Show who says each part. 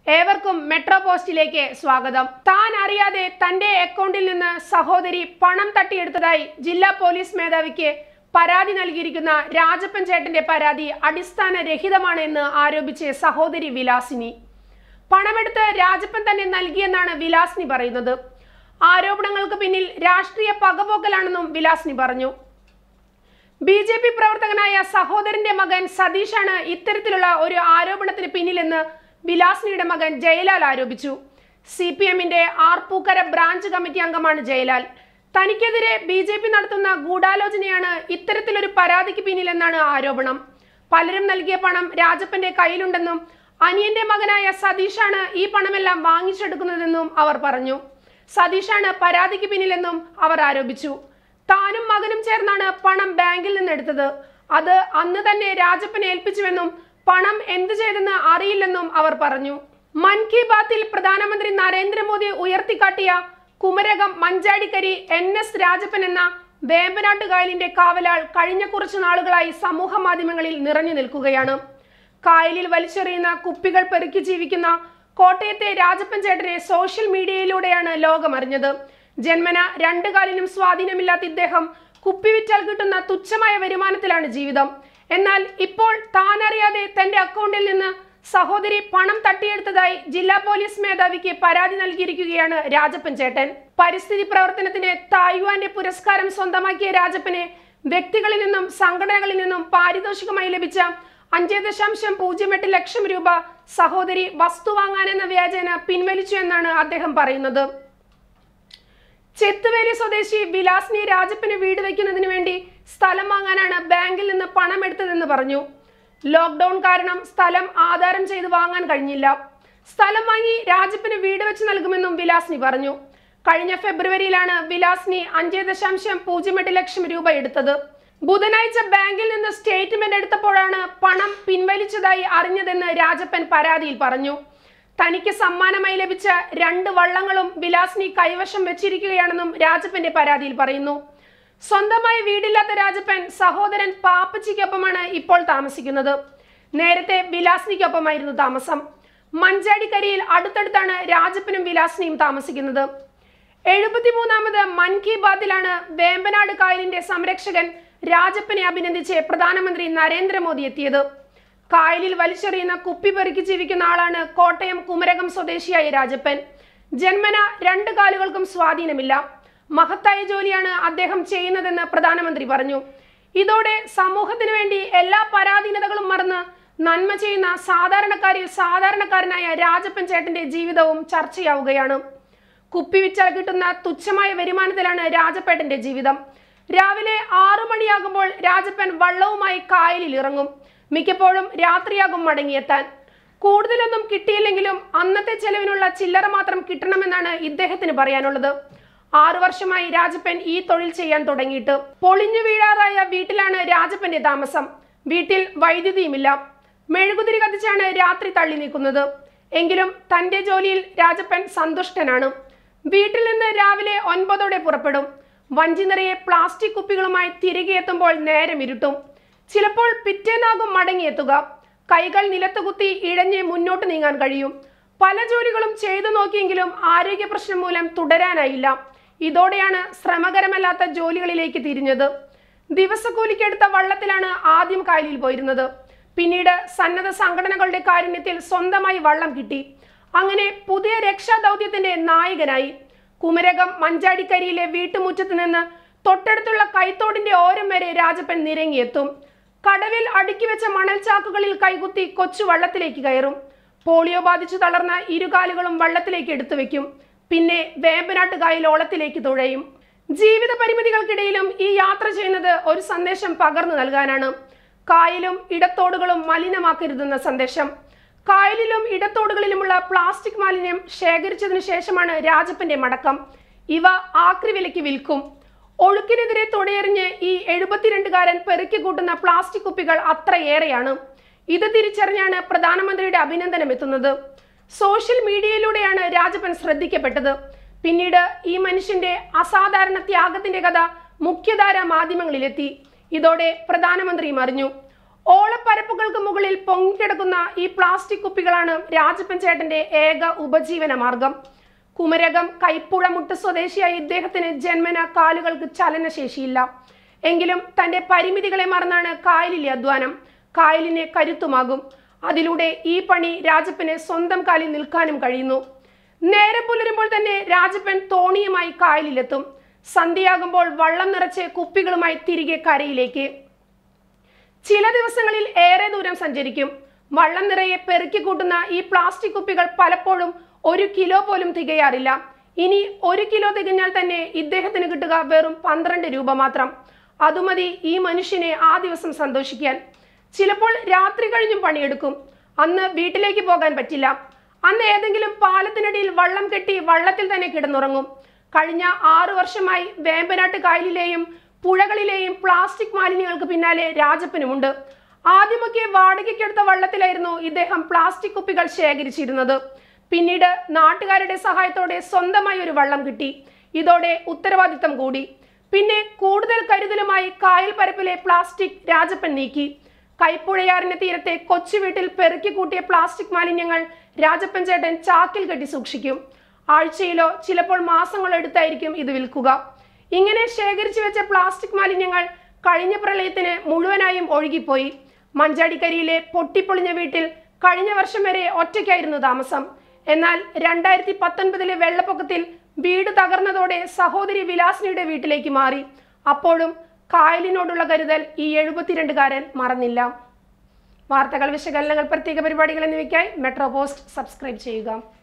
Speaker 1: ഏവർക്കും മെട്രോ പോസ്റ്റിലേക്ക് സ്വാഗതം താൻ അറിയാതെ തന്റെ അക്കൗണ്ടിൽ നിന്ന് സഹോദരി പണം തട്ടിയെടുത്തതായി ജില്ലാ പോലീസ് മേധാവിക്ക് പരാതി നൽകിയിരിക്കുന്ന രാജപ്പൻ ചേട്ടന്റെ പരാതി അടിസ്ഥാനരഹിതമാണ് എന്ന് ആരോപിച്ച് സഹോദരി വിലാസിനി പണമെടുത്ത് രാജപ്പൻ തന്നെ നൽകിയെന്നാണ് വിലാസിനി പറയുന്നത് ആരോപണങ്ങൾക്ക് പിന്നിൽ രാഷ്ട്രീയ പകപോക്കലാണെന്നും വിലാസിനി പറഞ്ഞു ബി ജെ പി പ്രവർത്തകനായ സഹോദരന്റെ മകൻ സതീഷാണ് ഇത്തരത്തിലുള്ള ഒരു ആരോപണത്തിന് പിന്നിലെന്ന് വിലാസിനിയുടെ മകൻ ജയലാൽ ആരോപിച്ചു സി പി എമ്മിന്റെ ആർപ്പൂക്കര ബ്രാഞ്ച് കമ്മിറ്റി അംഗമാണ് ജയലാൽ തനിക്കെതിരെ ബി ജെ പി നടത്തുന്ന ഗൂഢാലോചനയാണ് ഇത്തരത്തിലൊരു പരാതിക്ക് പിന്നിലെന്നാണ് ആരോപണം പലരും നൽകിയ പണം രാജപ്പന്റെ കയ്യിലുണ്ടെന്നും അനിയന്റെ മകനായ സതീഷാണ് ഈ പണമെല്ലാം വാങ്ങിച്ചെടുക്കുന്നതെന്നും അവർ പറഞ്ഞു സതീഷാണ് പരാതിക്ക് പിന്നിലെന്നും അവർ ആരോപിച്ചു താനും മകനും ചേർന്നാണ് പണം ബാങ്കിൽ നിന്ന് എടുത്തത് അത് അന്ന് തന്നെ രാജപ്പനെ ഏൽപ്പിച്ചുവെന്നും പണം എന്തു ചെയ്തെന്ന് അറിയില്ലെന്നും അവർ പറഞ്ഞു മൻ കി ബാത്തിൽ പ്രധാനമന്ത്രി നരേന്ദ്രമോദി ഉയർത്തിക്കാട്ടിയ കുമരകം മഞ്ചാടിക്കരി എൻ എസ് രാജപ്പൻ എന്ന വേമ്പനാട്ടുകായലിന്റെ കാവലാൾ കഴിഞ്ഞ കുറച്ചു നാളുകളായി സമൂഹ മാധ്യമങ്ങളിൽ നിറഞ്ഞു നിൽക്കുകയാണ് കായലിൽ വലിച്ചെറിയുന്ന കുപ്പികൾ പെറുക്കി ജീവിക്കുന്ന കോട്ടയത്തെ രാജപ്പൻ ചേട്ടനെ സോഷ്യൽ മീഡിയയിലൂടെയാണ് ലോകമറിഞ്ഞത് ജന്മന രണ്ടു കാലിനും സ്വാധീനമില്ലാത്ത ഇദ്ദേഹം കുപ്പി വിറ്റാൽ കിട്ടുന്ന തുച്ഛമായ വരുമാനത്തിലാണ് ജീവിതം എന്നാൽ ഇപ്പോൾ താനറിയാതെ തന്റെ അക്കൗണ്ടിൽ നിന്ന് സഹോദരി പണം തട്ടിയെടുത്തതായി ജില്ലാ പോലീസ് മേധാവിക്ക് പരാതി നൽകിയിരിക്കുകയാണ് രാജപ്പൻ ചേട്ടൻ പരിസ്ഥിതി പ്രവർത്തനത്തിന് തായ്വാന്റെ പുരസ്കാരം സ്വന്തമാക്കിയ രാജപ്പനെ വ്യക്തികളിൽ നിന്നും സംഘടനകളിൽ നിന്നും പാരിതോഷികമായി ലഭിച്ച അഞ്ച് ദശാംശം പൂജ്യം എട്ട് ലക്ഷം രൂപ സഹോദരി വസ്തു വാങ്ങാനെന്ന വ്യാജേന പിൻവലിച്ചു എന്നാണ് അദ്ദേഹം പറയുന്നത് ചെത്തുവേലി സ്വദേശി വിലാസിനി രാജപ്പന് വീട് വെക്കുന്നതിന് വേണ്ടി സ്ഥലം വാങ്ങാനാണ് ബാങ്കിൽ നിന്ന് പണം എടുത്തതെന്ന് പറഞ്ഞു ലോക്ക്ഡൌൺ കാരണം സ്ഥലം ആധാരം ചെയ്ത് വാങ്ങാൻ കഴിഞ്ഞില്ല സ്ഥലം വാങ്ങി രാജപ്പന് വീട് വെച്ച് നൽകുമെന്നും വിലാസിനി പറഞ്ഞു കഴിഞ്ഞ ഫെബ്രുവരിയിലാണ് വിലാസിനി അഞ്ച് ദശാംശം പൂജ്യം എട്ട് ലക്ഷം രൂപ എടുത്തത് ബുധനാഴ്ച ബാങ്കിൽ നിന്ന് സ്റ്റേറ്റ്മെന്റ് എടുത്തപ്പോഴാണ് പണം പിൻവലിച്ചതായി അറിഞ്ഞതെന്ന് രാജപ്പൻ പരാതിയിൽ പറഞ്ഞു തനിക്ക് സമ്മാനമായി ലഭിച്ച രണ്ട് വള്ളങ്ങളും വിലാസിനി കൈവശം വെച്ചിരിക്കുകയാണെന്നും രാജപ്പന്റെ പരാതിയിൽ പറയുന്നു സ്വന്തമായി വീടില്ലാത്ത രാജപ്പൻ സഹോദരൻ പാപ്പച്ചിക്കൊപ്പമാണ് ഇപ്പോൾ താമസിക്കുന്നത് നേരത്തെ വിലാസിനിക്കൊപ്പമായിരുന്നു താമസം മഞ്ചാടിക്കരിയിൽ അടുത്തടുത്താണ് രാജപ്പനും വിലാസിനിയും താമസിക്കുന്നത് എഴുപത്തിമൂന്നാമത് മൻ കി ബാത്തിലാണ് വേമ്പനാട് കായലിന്റെ സംരക്ഷകൻ രാജപ്പനെ അഭിനന്ദിച്ച് പ്രധാനമന്ത്രി നരേന്ദ്രമോദി എത്തിയത് കായലിൽ വലിച്ചെറിയുന്ന കുപ്പി പെറുക്കി ജീവിക്കുന്ന ആളാണ് കോട്ടയം കുമരകം സ്വദേശിയായ രാജപ്പൻ ജന്മന രണ്ട് കാലുകൾക്കും സ്വാധീനമില്ല മഹത്തായ ജോലിയാണ് അദ്ദേഹം ചെയ്യുന്നതെന്ന് പ്രധാനമന്ത്രി പറഞ്ഞു ഇതോടെ സമൂഹത്തിനു വേണ്ടി എല്ലാ പരാധീനതകളും മറന്ന് നന്മ ചെയ്യുന്ന സാധാരണക്കാരിൽ സാധാരണക്കാരനായ രാജപ്പൻ ചേട്ടന്റെ ജീവിതവും ചർച്ചയാവുകയാണ് കുപ്പി വിറ്റാൽ കിട്ടുന്ന തുച്ഛമായ വരുമാനത്തിലാണ് രാജപ്പേട്ടന്റെ ജീവിതം രാവിലെ ആറു മണിയാകുമ്പോൾ രാജപ്പൻ വള്ളവുമായി കായലിൽ ഇറങ്ങും മിക്കപ്പോഴും രാത്രിയാകും മടങ്ങിയെത്താൻ കൂടുതലൊന്നും കിട്ടിയില്ലെങ്കിലും അന്നത്തെ ചെലവിനുള്ള ചില്ലറ മാത്രം കിട്ടണമെന്നാണ് ഇദ്ദേഹത്തിന് പറയാനുള്ളത് ആറു വർഷമായി രാജപ്പൻ ഈ തൊഴിൽ ചെയ്യാൻ തുടങ്ങിയിട്ട് പൊളിഞ്ഞു വീഴാറായ വീട്ടിലാണ് രാജപ്പന്റെ താമസം വീട്ടിൽ വൈദ്യുതിയുമില്ല മെഴുകുതിരി കത്തിച്ചാണ് രാത്രി തള്ളി നീക്കുന്നത് എങ്കിലും തന്റെ ജോലിയിൽ രാജപ്പൻ സന്തുഷ്ടനാണ് വീട്ടിൽ നിന്ന് രാവിലെ ഒൻപതോടെ പുറപ്പെടും വഞ്ചി നിറയെ പ്ലാസ്റ്റിക് കുപ്പികളുമായി തിരികെ എത്തുമ്പോൾ നേരം ഇരുട്ടും ചിലപ്പോൾ പിറ്റേന്നാകും മടങ്ങിയെത്തുക കൈകൾ നിലത്ത് കുത്തി ഇഴഞ്ഞ് മുന്നോട്ട് നീങ്ങാൻ കഴിയും പല ജോലികളും ചെയ്തു നോക്കിയെങ്കിലും ആരോഗ്യ പ്രശ്നം മൂലം തുടരാനായില്ല ഇതോടെയാണ് ശ്രമകരമല്ലാത്ത ജോലികളിലേക്ക് തിരിഞ്ഞത് ദിവസക്കൂലിക്കെടുത്ത വള്ളത്തിലാണ് ആദ്യം കായലിൽ പോയിരുന്നത് പിന്നീട് സന്നദ്ധ സംഘടനകളുടെ കാരുണ്യത്തിൽ സ്വന്തമായി വള്ളം കിട്ടി അങ്ങനെ പുതിയ രക്ഷാദൗത്യത്തിന്റെ നായകനായി കുമരകം മഞ്ചാടിക്കരിയിലെ വീട്ടുമുറ്റത്ത് നിന്ന് തൊട്ടടുത്തുള്ള കൈത്തോടിന്റെ ഓരം വരെ രാജപ്പൻ നിരങ്ങിയെത്തും കടവിൽ അടുക്കി വെച്ച മണൽച്ചാക്കുകളിൽ കൈകുത്തി കൊച്ചു വള്ളത്തിലേക്ക് കയറും പോളിയോ ബാധിച്ചു തളർന്ന ഇരുകാലുകളും വള്ളത്തിലേക്ക് എടുത്തു വെക്കും പിന്നെ വേമ്പനാട്ടുകായൽ ഓളത്തിലേക്ക് തുഴയും ജീവിത പരിമിതികൾക്കിടയിലും ഈ യാത്ര ചെയ്യുന്നത് ഒരു സന്ദേശം പകർന്നു നൽകാനാണ് കായലും ഇടത്തോടുകളും മലിനമാക്കരുതെന്ന സന്ദേശം കായലിലും ഇടത്തോടുകളിലുമുള്ള പ്ലാസ്റ്റിക് മാലിന്യം ശേഖരിച്ചതിനു ശേഷമാണ് രാജപ്പന്റെ മടക്കം ഇവ ആക്രി വിലയ്ക്ക് വിൽക്കും ഒഴുക്കിനെതിരെ തുടയെറിഞ്ഞ് ഈ എഴുപത്തിരണ്ടുകാരൻ പെറുക്കി കൂട്ടുന്ന പ്ലാസ്റ്റിക് കുപ്പികൾ അത്രയേറെയാണ് ഇത് തിരിച്ചറിഞ്ഞാണ് പ്രധാനമന്ത്രിയുടെ അഭിനന്ദനം എത്തുന്നത് സോഷ്യൽ മീഡിയയിലൂടെയാണ് രാജപ്പൻ ശ്രദ്ധിക്കപ്പെട്ടത് പിന്നീട് ഈ മനുഷ്യന്റെ അസാധാരണ ത്യാഗത്തിന്റെ കഥ മുഖ്യധാര മാധ്യമങ്ങളിലെത്തി ഇതോടെ പ്രധാനമന്ത്രിയും അറിഞ്ഞു ഓളപ്പരപ്പുകൾക്ക് മുകളിൽ പൊങ്ങിക്കിടക്കുന്ന ഈ പ്ലാസ്റ്റിക് കുപ്പികളാണ് രാജപ്പൻ ചേട്ടന്റെ ഏക ഉപജീവന മാർഗം കുമരകം കൈപ്പുഴ മുട്ട് സ്വദേശിയായ ഇദ്ദേഹത്തിന് ജന്മന കാലുകൾക്ക് ചലനശേഷിയില്ല എങ്കിലും തന്റെ പരിമിതികളെ മറന്നാണ് കായലിലെ അധ്വാനം കായലിനെ കരുത്തുമാകും അതിലൂടെ ഈ പണി രാജപ്പന് സ്വന്തം കാലിൽ നിൽക്കാനും കഴിയുന്നു നേരം പുലരുമ്പോൾ തന്നെ രാജപ്പൻ തോണിയുമായി കായലിലെത്തും സന്ധ്യയാകുമ്പോൾ വള്ളം നിറച്ച് കുപ്പികളുമായി തിരികെ കരയിലേക്ക് ചില ദിവസങ്ങളിൽ ഏറെ ദൂരം സഞ്ചരിക്കും വള്ളം നിറയെ പെറുക്കി കൂട്ടുന്ന ഈ പ്ലാസ്റ്റിക് കുപ്പികൾ പലപ്പോഴും ഒരു കിലോ പോലും തികയാറില്ല ഇനി ഒരു കിലോ തികഞ്ഞാൽ തന്നെ ഇദ്ദേഹത്തിന് കിട്ടുക വെറും പന്ത്രണ്ട് രൂപ മാത്രം അതുമതി ഈ മനുഷ്യനെ ആ ദിവസം സന്തോഷിക്കാൻ ചിലപ്പോൾ രാത്രി കഴിഞ്ഞും പണിയെടുക്കും അന്ന് വീട്ടിലേക്ക് പോകാൻ പറ്റില്ല അന്ന് ഏതെങ്കിലും പാലത്തിനടിയിൽ വള്ളം കെട്ടി വള്ളത്തിൽ തന്നെ കിടന്നുറങ്ങും കഴിഞ്ഞ ആറു വർഷമായി വേമ്പനാട്ട് കായലിലെയും പുഴകളിലെയും പ്ലാസ്റ്റിക് മാലിന്യങ്ങൾക്ക് പിന്നാലെ രാജപ്പനുമുണ്ട് ആദ്യമൊക്കെ വാടകയ്ക്കെടുത്ത വള്ളത്തിലായിരുന്നു ഇദ്ദേഹം പ്ലാസ്റ്റിക് കുപ്പികൾ ശേഖരിച്ചിരുന്നത് പിന്നീട് നാട്ടുകാരുടെ സഹായത്തോടെ സ്വന്തമായി ഒരു വള്ളം കിട്ടി ഇതോടെ ഉത്തരവാദിത്തം കൂടി പിന്നെ കൂടുതൽ കരുതലുമായി കായൽ പരപ്പിലെ പ്ലാസ്റ്റിക് രാജപ്പൻ നീക്കി കൈപ്പുഴയാറിന്റെ തീരത്തെ കൊച്ചു വീട്ടിൽ പെറുക്കി കൂട്ടിയ പ്ലാസ്റ്റിക് മാലിന്യങ്ങൾ രാജപ്പൻ ചേട്ടൻ ചാക്കിൽ കെട്ടി സൂക്ഷിക്കും ആഴ്ചയിലോ ചിലപ്പോൾ മാസങ്ങളോ എടുത്തായിരിക്കും ഇത് വിൽക്കുക ഇങ്ങനെ ശേഖരിച്ചു വെച്ച പ്ലാസ്റ്റിക് മാലിന്യങ്ങൾ കഴിഞ്ഞ പ്രളയത്തിന് മുഴുവനായും ഒഴുകിപ്പോയി മഞ്ചാടിക്കരിയിലെ പൊട്ടിപ്പൊളിഞ്ഞ വീട്ടിൽ കഴിഞ്ഞ വർഷം വരെ ഒറ്റയ്ക്കായിരുന്നു താമസം എന്നാൽ രണ്ടായിരത്തി പത്തൊൻപതിലെ വെള്ളപ്പൊക്കത്തിൽ വീട് തകർന്നതോടെ സഹോദരി വിലാസിനിയുടെ വീട്ടിലേക്ക് മാറി അപ്പോഴും കായലിനോടുള്ള കരുതൽ ഈ എഴുപത്തിരണ്ടുകാരൻ മറന്നില്ല വാർത്തകൾ വിശകലനങ്ങൾ പ്രത്യേക പരിപാടികൾ എന്നിവയ്ക്കായി മെട്രോ പോസ്റ്റ് സബ്സ്ക്രൈബ് ചെയ്യുക